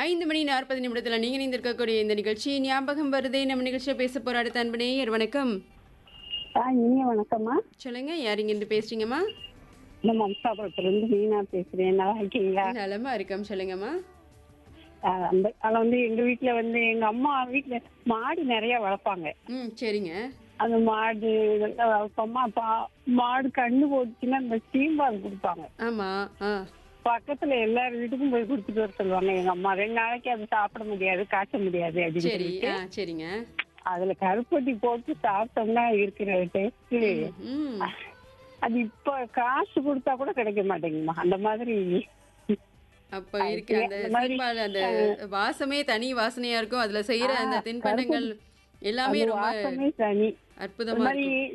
ஐந்து மணி நாற்பது நிமிடத்தில் நீங்கள் இணைந்திருக்கக்கூடிய இந்த நிகழ்ச்சி ஞாபகம் வருதே நம்ம நிகழ்ச்சியை பேச போகிற அடுத்த அன்பு நேயர் வணக்கம் ஆ இனிய வணக்கம்மா சொல்லுங்க யார் இங்கிருந்து பேசுறீங்கம்மா நான் மம்சாபுரத்துல இருந்து மீனா பேசுறேன் நல்லா இருக்கீங்களா நலமா இருக்கோம் சொல்லுங்கம்மா ஆ, அந்த அதில் வந்து எங்க வீட்ல வந்து எங்க அம்மா வீட்ல மாடு நிறைய வளர்ப்பாங்க ம் சரிங்க அந்த மாடு இதெல்லாம் வளர்ப்போமா பா மாடு கண்ணு போட்டுச்சுன்னா அந்த சீம்பால் கொடுப்பாங்க ஆமா ஆ பக்கத்துல எல்லார் வீட்டுக்கும் போய் கொடுத்துட்டு வர சொல்லுவாங்க எங்க அம்மா ரெண்டு நாளைக்கு அதை சாப்பிட முடியாது காய்ச்ச முடியாது அப்படின்னு சரி சொல்லிட்டு ஆ சரிங்க அதுல கருப்பட்டி போட்டு சாப்பிட்டோம்னா இருக்கிற டேஸ்ட் ம் அது இப்ப காசு கொடுத்தா கூட கிடைக்க மாட்டேங்குமா அந்த மாதிரி அப்ப இருக்கு அந்த அந்த மாதிரி, சீம்பால் அந்த வாசமே தனி வாசனையா இருக்கும் அதுல செய்யற அந்த தின்பண்டங்கள் எல்லாமே அந்த ரொம்ப வாசமே தனி அற்புதமா இருக்கும் மாதிரி